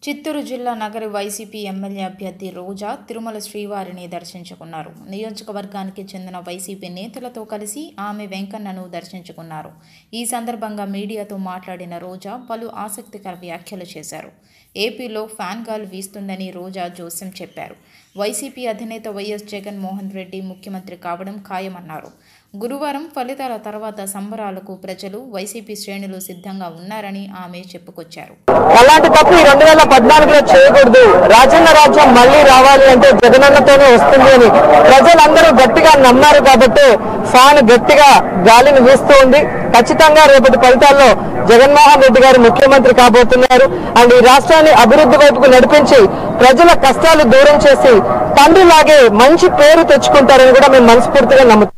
చిత్తూరు జిల్లా నగర YCP MLA అభ్యర్థి రోజా తిరుమల శ్రీవారిని దర్శించుకున్నారు నియోజకవర్గానికి చెందిన వైసీపీ నేతలతో కలిసి ఆమె వెంకన్నను దర్శించుకున్నారు ఈ సందర్భంగా మీడియాతో మాట్లాడిన రోజా పలు ఆసక్తికర వ్యాఖ్యలు చేశారు ఏపీలో ఫ్యాన్ గాలి వీస్తుందని రోజా జోస్యం చెప్పారు వైసీపీ అధినేత వైఎస్ జగన్మోహన్ రెడ్డి ముఖ్యమంత్రి కావడం ఖాయమన్నారు గురువారం ఫలితాల తర్వాత సంబరాలకు ప్రజలు వైసీపీ శ్రేణులు సిద్ధంగా ఉన్నారని ఆమె చెప్పుకొచ్చారు అలాంటి తప్పు ఈ రెండు వేల పద్నాలుగులో చేయకూడదు రాజన్న రాజ్యం మళ్ళీ రావాలి అంటే జగనన్నతోనే వస్తుంది అని ప్రజలందరూ గట్టిగా నమ్మారు కాబట్టి ఫ్యాన్ గట్టిగా గాలిని వీస్తూ ఉంది ఖచ్చితంగా రేపటి ఫలితాల్లో జగన్మోహన్ రెడ్డి గారు ముఖ్యమంత్రి కాబోతున్నారు అండ్ ఈ రాష్ట్రాన్ని అభివృద్ధి వైపుకు నడిపించి ప్రజల కష్టాలు దూరం చేసి తండ్రిలాగే మంచి పేరు తెచ్చుకుంటారని కూడా మేము మనస్ఫూర్తిగా నమ్ముతాం